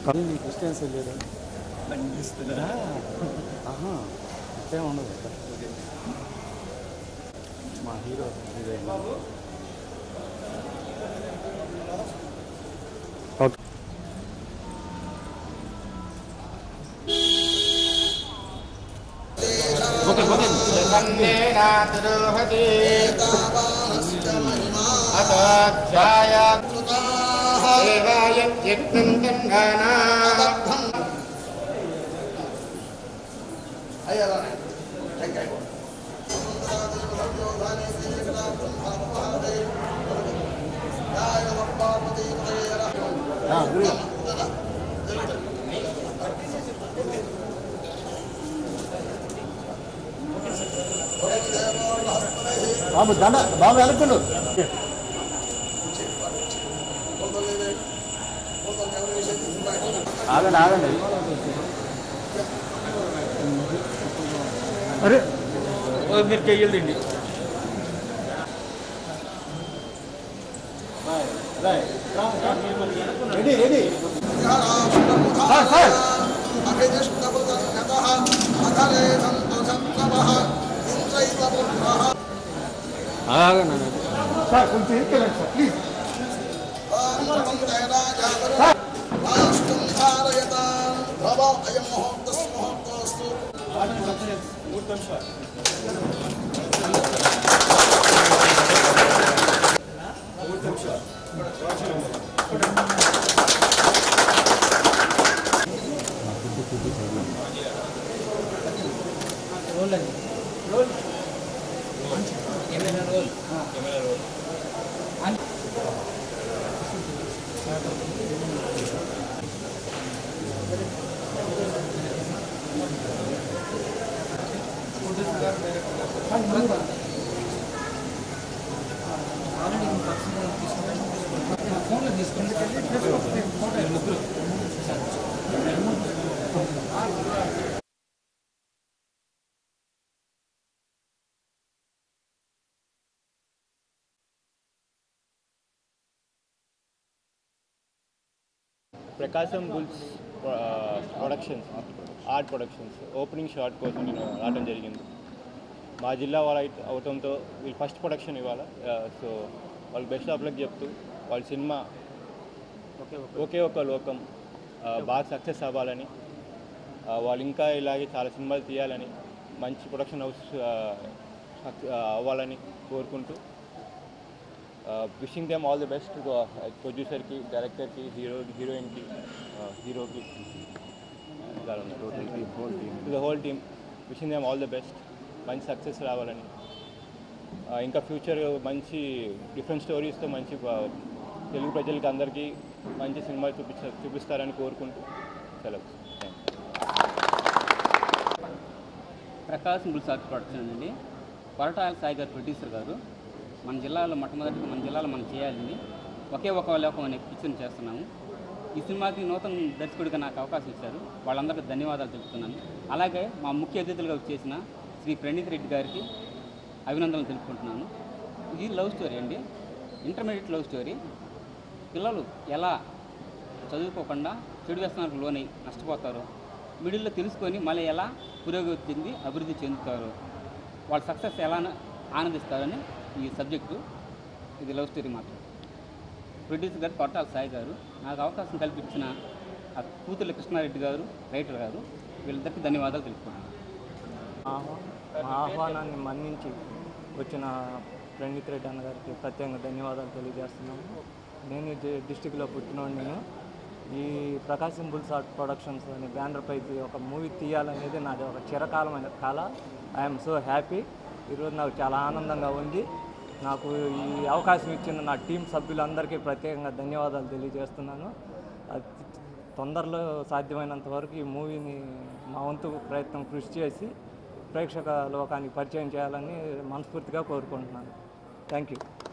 నీ క్రిస్టియన్స్ వెళ్ళారు అనిపిస్తుందా ఆహా అంతే ఉండదు మా హీరో హీరోయిన్ ఓకే గురు బాబు దండ బాబు వెనక్కుండు ఆగండి ఆగండి అరే మీరు చెయ్యదండి రెడీ రెడీ సార్ సార్ ఆగండి సార్ కొంచెం ఎక్కెళ్ళండి sir please Prakasam bulls productions art productions opening shot కోసం నేను రావడం జరిగింది మా జిల్లా వాళ్ళ అయితే అవటంతో వీళ్ళు ఫస్ట్ ప్రొడక్షన్ ఇవాళ సో వాళ్ళు బెస్ట్ ఆఫ్ లక్ చెప్తూ వాళ్ళ సినిమా ఒకే ఒక లోకం ఆ, బాగా సక్సెస్ అవ్వాలని ఆ, వాళ్ళు ఇంకా ఇలాగే చాలా సినిమాలు తీయాలని మంచి ప్రొడక్షన్ హౌస్ ఆ, సక్- ఆ, అవ్వాలని కోరుకుంటూ wishing them all the best ప్రొడ్యూసర్కి డైరెక్టర్కి హీరో హీరోయిన్కి హీరోకి the whole team wishing them all the best మంచి సక్సెస్ రావాలని ఆ, ఇంకా ఫ్యూచర్ మంచి డిఫరెంట్ స్టోరీస్తో మంచి ఆ, తెలుగు ప్రజలకి అందరికీ మంచి సినిమా చూపించ చూపిస్తారని కోరుకుంటూ సెలవు thank Prakasam bulls art production అండి కొరటాల సాయి గారు ప్రొడ్యూసర్ గారు మన జిల్లాలో మొట్టమొదటిగా మన జిల్లాలో మనం చేయాలండి ఒకే ఒక లోకం అనే పిక్చర్ని చేస్తున్నాము ఈ సినిమాకి నూతన దర్శకుడిగా నాకు అవకాశం ఇచ్చారు వాళ్ళందరికీ ధన్యవాదాలు తెలుపుతున్నాను అలాగే మా ముఖ్య అతిథులుగా చేసిన శ్రీ ప్రణీత్ రెడ్డి గారికి అభినందనలు తెలుపుకుంటున్నాను ఇది లవ్ స్టోరీ అండి ఇంటర్మీడియట్ లవ్ స్టోరీ పిల్లలు ఎలా చదువుకోకుండా చెడు వ్యసనాలకు లోనై నష్టపోతారో మిడిల్లో తెలుసుకొని మళ్ళీ ఎలా పురోగతి చెంది అభివృద్ధి చెందుతారో వాళ్ళ సక్సెస్ ఎలా ఆనందిస్తారని ఈ సబ్జెక్టు ఇది లవ్ స్టోరీ మాత్రం ప్రొడ్యూసర్ గారు కొట్టాల సాయి గారు నాకు అవకాశం కల్పించిన ఆ కూతుర్ల కృష్ణారెడ్డి గారు రైటర్ గారు వీళ్ళిద్దరికి ధన్యవాదాలు తెలుపుకున్నాను ఆహ్వా- మా ఆహ్వానాన్ని మన్నించి వచ్చిన ప్రణీత్ రెడ్డి అన్న గారికి ప్రత్యేకంగా ధన్యవాదాలు తెలియజేస్తున్నాము నేను ఈ డి- డిస్టిక్లో పుట్టినోడు నేను ఈ ప్రకాశం బుల్స్ ఆర్ట్ ప్రొడక్షన్స్ అనే బ్యానర్ పైకి ఒక మూవీ తీయాలనేది నాది ఒక చిరకాలమైన కళ ఐఎమ్ సో హ్యాపీ ఈరోజు నాకు చాలా ఆనందంగా ఉంది నాకు ఈ అవకాశం ఇచ్చిన నా టీం సభ్యులందరికీ ప్రత్యేకంగా ధన్యవాదాలు తెలియజేస్తున్నాను అది తొందరలో సాధ్యమైనంత వరకు ఈ మూవీని మా వంతు ప్రయత్నం కృషి చేసి ప్రేక్షక లోకానికి పరిచయం చేయాలని మనస్ఫూర్తిగా కోరుకుంటున్నాను థ్యాంక్ యూ